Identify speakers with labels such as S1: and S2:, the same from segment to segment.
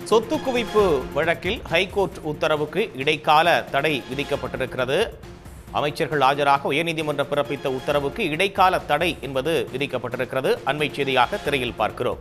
S1: சொத்து குவிப்பு வழக்கில் ஹைகோர்ட் உத்தரவுக்கு இடைக்கால தடை விதிக்கப்பட்டிருக்கிறது அமைச்சர்கள் ஆஜராக உயர்நீதிமன்றம் பிறப்பித்த உத்தரவுக்கு இடைக்கால தடை என்பது விதிக்கப்பட்டிருக்கிறது அண்மை செய்தியாக திரையில் பார்க்கிறோம்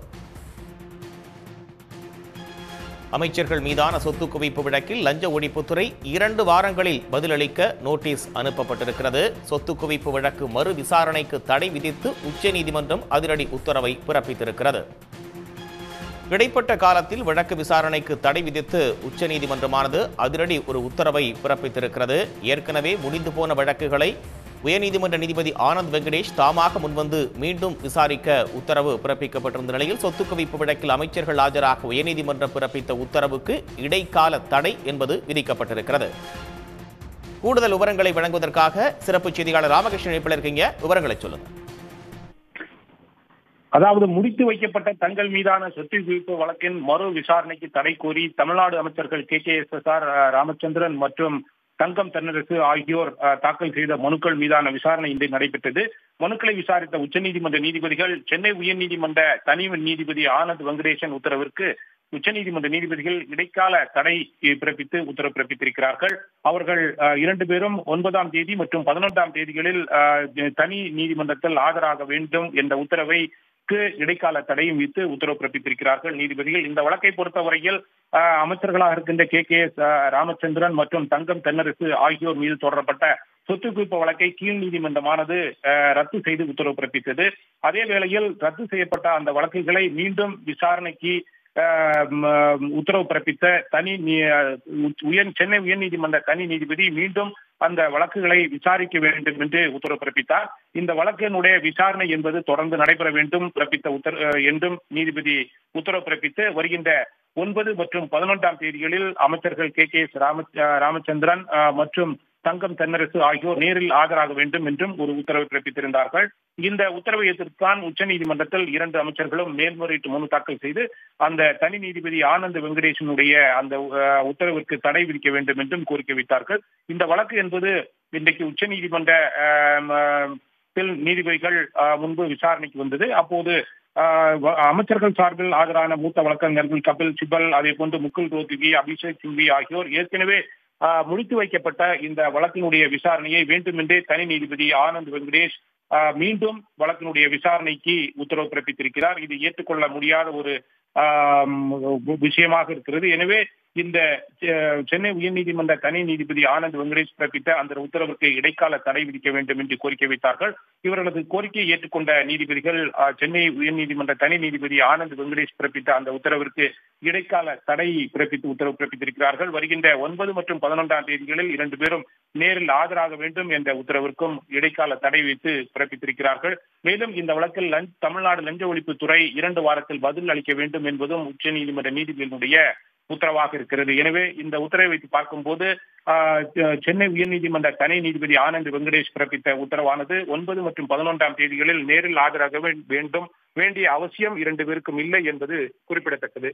S1: அமைச்சர்கள் மீதான சொத்து குவிப்பு வழக்கில் லஞ்ச ஒழிப்புத்துறை இரண்டு வாரங்களில் பதிலளிக்க நோட்டீஸ் அனுப்பப்பட்டிருக்கிறது சொத்து குவிப்பு வழக்கு மறு விசாரணைக்கு தடை விதித்து உச்சநீதிமன்றம் அதிரடி உத்தரவை பிறப்பித்திருக்கிறது இடைப்பட்ட காலத்தில் வழக்கு விசாரணைக்கு தடை விதித்து உச்சநீதிமன்றமானது அதிரடி ஒரு உத்தரவை பிறப்பித்திருக்கிறது ஏற்கனவே முடிந்து போன வழக்குகளை உயர்நீதிமன்ற நீதிபதி ஆனந்த் வெங்கடேஷ் தாமாக முன்வந்து மீண்டும் விசாரிக்க உத்தரவு பிறப்பிக்கப்பட்டிருந்த நிலையில் சொத்து குவிப்பு வழக்கில் அமைச்சர்கள் ஆஜராக உயர்நீதிமன்றம் பிறப்பித்த உத்தரவுக்கு இடைக்கால தடை என்பது விதிக்கப்பட்டிருக்கிறது கூடுதல் விவரங்களை வழங்குவதற்காக சிறப்பு செய்தியாளர் ராமகிருஷ்ணன் இணைப்பில் இருக்கீங்க விவரங்களை சொல்லுங்க
S2: அதாவது முடித்து வைக்கப்பட்ட தங்கள் மீதான சொத்து குவிப்பு வழக்கின் மறு விசாரணைக்கு தடை கோரி தமிழ்நாடு அமைச்சர்கள் K K S S R Ramachandran மற்றும் தங்கம் தென்னரசு ஆகியோர் அஹ், தாக்கல் செய்த மனுக்கள் மீதான விசாரணை இன்று நடைபெற்றது மனுக்களை விசாரித்த உச்சநீதிமன்ற நீதிபதிகள் சென்னை உயர்நீதிமன்ற தனி நீதிபதி ஆனந்த் வெங்கடேசன் உத்தரவிற்கு உச்சநீதிமன்ற நீதிபதிகள் இடைக்கால தடை பிறப்பித்து உத்தரவு பிறப்பித்திருக்கிறார்கள் அவர்கள் அஹ், இரண்டு பேரும் ஒன்பதாம் தேதி மற்றும் பதினொன்றாம் தேதிகளில் அஹ், தனி நீதிமன்றத்தில் ஆஜராக வேண்டும் என்ற உத்தரவை க்கு இடைக்கால தடையும் வித்து உத்தரவு பிறப்பித்திருக்கிறார்கள் நீதிபதிகள் இந்த வழக்கை பொறுத்தவரையில் அஹ், அமைச்சர்களாக இருக்கின்ற கே கே எஸ் ராமச்சந்திரன் மற்றும் தங்கம் தென்னரசு ஆகியோர் மீது தொடரப்பட்ட சொத்து குவிப்பு வழக்கை கீழ் நீதிமன்றமானது அஹ், ரத்து செய்து உத்தரவு பிறப்பித்தது அதே வேளையில் ரத்து செய்யப்பட்ட அந்த வழக்குகளை மீண்டும் விசாரணைக்கு அஹ், ம- உத்தரவு பிறப்பித்த தனி நீ- உச்- உயர் சென்னை உயர்நீதிமன்ற தனி நீதிபதி மீண்டும் அந்த வழக்குகளை விசாரிக்க வேண்டும் என்று உத்தரவு பிறப்பித்தார் இந்த வழக்கினுடைய விசாரணை என்பது தொடர்ந்து நடைபெற வேண்டும் பிறப்பித்த உத்தர அஹ், என்றும் நீதிபதி உத்தரவு பிறப்பித்து வருகின்ற ஒன்பது மற்றும் பதினொன்றாம் தேதிகளில் அமைச்சர்கள் கே கே எஸ் ராம அஹ், ராமச்சந்திரன் அஹ், மற்றும் தங்கம் தென்னரசு ஆகியோர் நேரில் ஆஜராக வேண்டும் என்றும் ஒரு உத்தரவை பிறப்பித்திருந்தார்கள் இந்த உத்தரவை எதிர்த்தான் உச்சநீதிமன்றத்தில் இரண்டு அமைச்சர்களும் மேல்முறையீட்டு மனு தாக்கல் செய்து அந்த தனி நீதிபதி ஆனந்த் வெங்கடேசனுடைய அந்த அஹ், உத்தரவிற்கு தடை விதிக்க வேண்டும் என்றும் கோரிக்கை வைத்தார்கள் இந்த வழக்கு என்பது இன்றைக்கு உச்சநீதிமன்ற அஹ், அஹ், த்தில் நீதிபதிகள் அஹ், முன்பு விசாரணைக்கு வந்தது அப்போது அஹ், வ- அமைச்சர்கள் சார்பில் ஆஜரான மூத்த வழக்கறிஞர்கள் கபில் சிபல் அதே போன்று முகுல் ரோத்திகி அபிஷேக் சிங்வி ஆகியோர் ஏற்கனவே அஹ், முடித்து வைக்கப்பட்ட இந்த வழக்கினுடைய விசாரணையை வேண்டுமென்றே தனி நீதிபதி ஆனந்த் வெங்கடேஷ் அஹ், மீண்டும் வழக்கினுடைய விசாரணைக்கு உத்தரவு பிறப்பித்திருக்கிறார் இது ஏற்றுக்கொள்ள முடியாத ஒரு ஆஹ், விஷயமாக இருக்கிறது எனவே இந்த செ- சென்னை உயர்நீதிமன்ற தனி நீதிபதி ஆனந்த் வெங்கடேஷ் பிறப்பித்த அந்த உத்தரவுக்கு இடைக்கால தடை விதிக்க வேண்டும் என்று கோரிக்கை வைத்தார்கள் இவர்களது கோரிக்கையை ஏற்றுக்கொண்ட நீதிபதிகள் ஆஹ், சென்னை உயர்நீதிமன்ற தனி நீதிபதி ஆனந்த் வெங்கடேஷ் பிறப்பித்த அந்த உத்தரவிற்கு இடைக்கால தடை பிறப்பித்து உத்தரவு பிறப்பித்திருக்கிறார்கள் வருகின்ற ஒன்பது மற்றும் பதினொன்றாம் தேதிகளில் இரண்டு பேரும் நேரில் ஆஜராக வேண்டும் என்ற உத்தரவிற்கும் இடைக்கால தடை வைத்து பிறப்பித்திருக்கிறார்கள் மேலும் இந்த வழக்கில் லஞ்ச- தமிழ்நாடு லஞ்ச ஒழிப்புத்துறை இரண்டு வாரத்தில் பதில் அளிக்க வேண்டும் என்பதும் உச்சநீதிமன்ற நீதிபதிகளுடைய உத்தரவாக இருக்கிறது எனவே இந்த உத்தரவை வைத்து பார்க்கும்போது ஆஹ், செ- சென்னை உயர்நீதிமன்ற தனி நீதிபதி ஆனந்த் வெங்கடேஷ் பிறப்பித்த உத்தரவானது ஒன்பது மற்றும் பதினொன்றாம் தேதிகளில் நேரில் ஆஜராக வே- வேண்டும் வேண்டிய அவசியம் இரண்டு பேருக்கும் இல்லை என்பது குறிப்பிடத்தக்கது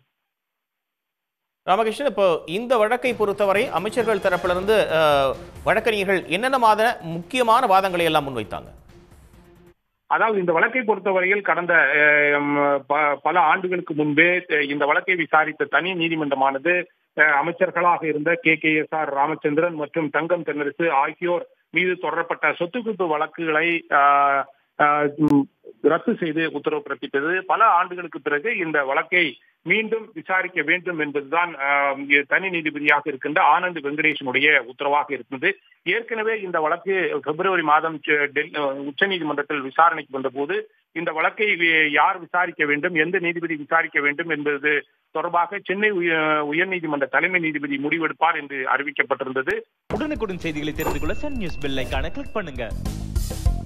S1: ராமகிருஷ்ணன் இப்போ இந்த வழக்கை பொறுத்தவரை அமைச்சர்கள் தரப்பிலிருந்து அஹ், வழக்கறிஞர்கள் என்னென்ன மாத முக்கியமான வாதங்களை எல்லாம் முன்வைத்தாங்க
S2: அதாவது இந்த வழக்கை பொறுத்தவரையில் கடந்த அஹ், ம், ப- பல ஆண்டுகளுக்கு முன்பே அஹ், இந்த வழக்கை விசாரித்த தனி நீதிமன்றமானது அஹ், அமைச்சர்களாக இருந்த K K S R Ramachandran மற்றும் தங்கம் தென்னரசு ஆகியோர் மீது தொடரப்பட்ட சொத்து குவிப்பு வழக்குகளை அஹ், அஹ், ம், ரத்து செய்து உத்தரவு பிறப்பித்தது பல ஆண்டுகளுக்கு பிறகு இந்த வழக்கை மீண்டும் விசாரிக்க வேண்டும் என்பதுதான் அஹ், இங்கே தனி நீதிபதியாக இருக்கின்ற ஆனந்த் வெங்கடேசனுடைய உத்தரவாக இருந்தது ஏற்கனவே இந்த வழக்கு பிப்ரவரி மாதம் செ- டெல்- அஹ், உச்சநீதிமன்றத்தில் விசாரணைக்கு வந்தபோது இந்த வழக்கை வி- யார் விசாரிக்க வேண்டும் எந்த நீதிபதி விசாரிக்க வேண்டும் என்பது தொடர்பாக சென்னை உய- உயர்நீதிமன்ற தலைமை நீதிபதி முடிவெடுப்பார் என்று அறிவிக்கப்பட்டிருந்தது
S3: உடனுக்குடன் செய்திகளை தெரிந்து கொள்ள சன் நியூஸ் பெல் ஐகானை கிளிக் பண்ணுங்க